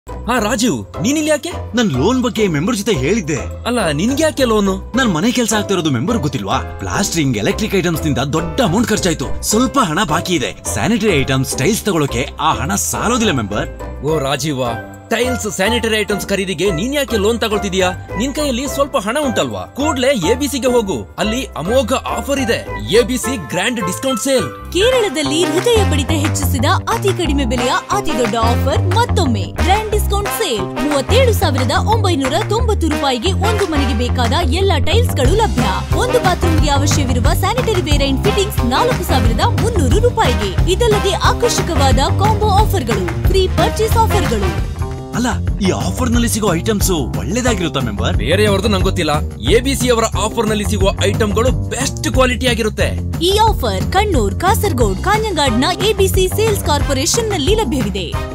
ಹಾ ರಾಜೀವ್ ನೀನಿಲ್ಲಿ ಯಾಕೆ ನನ್ ಲೋನ್ ಬಗ್ಗೆ ಮೆಂಬರ್ ಜೊತೆ ಹೇಳಿದ್ದೆ ಅಲ್ಲ ನಿನ್ಗೆ ಯಾಕೆ ಲೋನು ನನ್ ಮನೆ ಕೆಲಸ ಆಗ್ತಿರೋದು ಮೆಂಬರ್ ಗೊತ್ತಿಲ್ವಾ ಪ್ಲಾಸ್ಟ್ರಿಂಗ್ ಎಲೆಕ್ಟ್ರಿಕ್ ಐಟಮ್ಸ್ ನಿಂದ ದೊಡ್ಡ ಅಮೌಂಟ್ ಖರ್ಚಾಯ್ತು ಸ್ವಲ್ಪ ಹಣ ಬಾಕಿ ಇದೆ ಸ್ಯಾನಿಟರಿ ಐಟಮ್ಸ್ ಟೈಲ್ಸ್ ತಗೊಳಕ್ಕೆ ಆ ಹಣ ಸಾಲೋದಿಲ್ಲ ಮೆಂಬರ್ ಓ ರಾಜೀವ ಟೈಲ್ಸ್ ಸ್ಯಾನಿಟರಿ ಐಟಮ್ಸ್ ಖರೀದಿಗೆ ನೀನ್ ಯಾಕೆ ಲೋನ್ ತಗೊಳ್ತಿದ್ಯಾ ನಿನ್ ಕೈಯಲ್ಲಿ ಸ್ವಲ್ಪ ಹಣ ಉಂಟಲ್ವಾ ಕೂಡ್ಲೆ ಎಬಿಸಿಗೆ ಹೋಗು ಅಲ್ಲಿ ಅಮೋಘ ಆಫರ್ ಇದೆ ಎಬಿಸಿ ಗ್ರ್ಯಾಂಡ್ ಡಿಸ್ಕೌಂಟ್ ಸೇಲ್ ಕೇರಳದಲ್ಲಿ ಹೃದಯ ಬಡಿತ ಹೆಚ್ಚಿಸಿದ ಅತಿ ಕಡಿಮೆ ಬೆಲೆಯ ಅತಿ ದೊಡ್ಡ ಆಫರ್ ಮತ್ತೊಮ್ಮೆ ಗ್ರ್ಯಾಂಡ್ ಡಿಸ್ಕೌಂಟ್ ಸೇಲ್ ಮೂವತ್ತೇಳು ಸಾವಿರದ ಒಂಬೈನೂರ ತೊಂಬತ್ತು ರೂಪಾಯಿಗೆ ಒಂದು ಮನೆಗೆ ಬೇಕಾದ ಎಲ್ಲ ಟೈಲ್ಸ್ ಗಳು ಲಭ್ಯ ಒಂದು ಬಾತ್ರೂಮ್ಗೆ ಅವಶ್ಯವಿರುವ ಸ್ಯಾನಿಟರಿ ವೇರ್ ಅಂಡ್ ಫಿಟ್ಟಿಂಗ್ಸ್ ನಾಲ್ಕು ಸಾವಿರದ ಮುನ್ನೂರು ರೂಪಾಯಿಗೆ ಇದಲ್ಲದೆ ಆಕರ್ಷಕವಾದ ಕಾಂಬೋ ಆಫರ್ಗಳು ಫ್ರೀ ಪರ್ಚೇಸ್ ಆಫರ್ಗಳು ಅಲ್ಲ ಈ ಆಫರ್ ನಲ್ಲಿ ಸಿಗೋ ಐಟಮ್ಸ್ ಒಳ್ಳೇದಾಗಿರುತ್ತಾ ಮೆಂಬರ್ ಬೇರೆಯವ್ರದ್ದು ನಂಗೆ ಗೊತ್ತಿಲ್ಲ ಎಬಿಸಿ ಅವರ ಆಫರ್ ನಲ್ಲಿ ಸಿಗುವ ಐಟಮ್ಗಳು ಬೆಸ್ಟ್ ಕ್ವಾಲಿಟಿ ಆಗಿರುತ್ತೆ ಈ ಆಫರ್ ಕಣ್ಣೂರ್ ಕಾಸರಗೋಡ್ ಕಾഞ്ഞങ്ങാಡ್ನ ಎಬಿಸಿ ಸೇಲ್ಸ್ ಕಾರ್ಪೊರೇಷನ್ ನಲ್ಲಿ ಲಭ್ಯವಿದೆ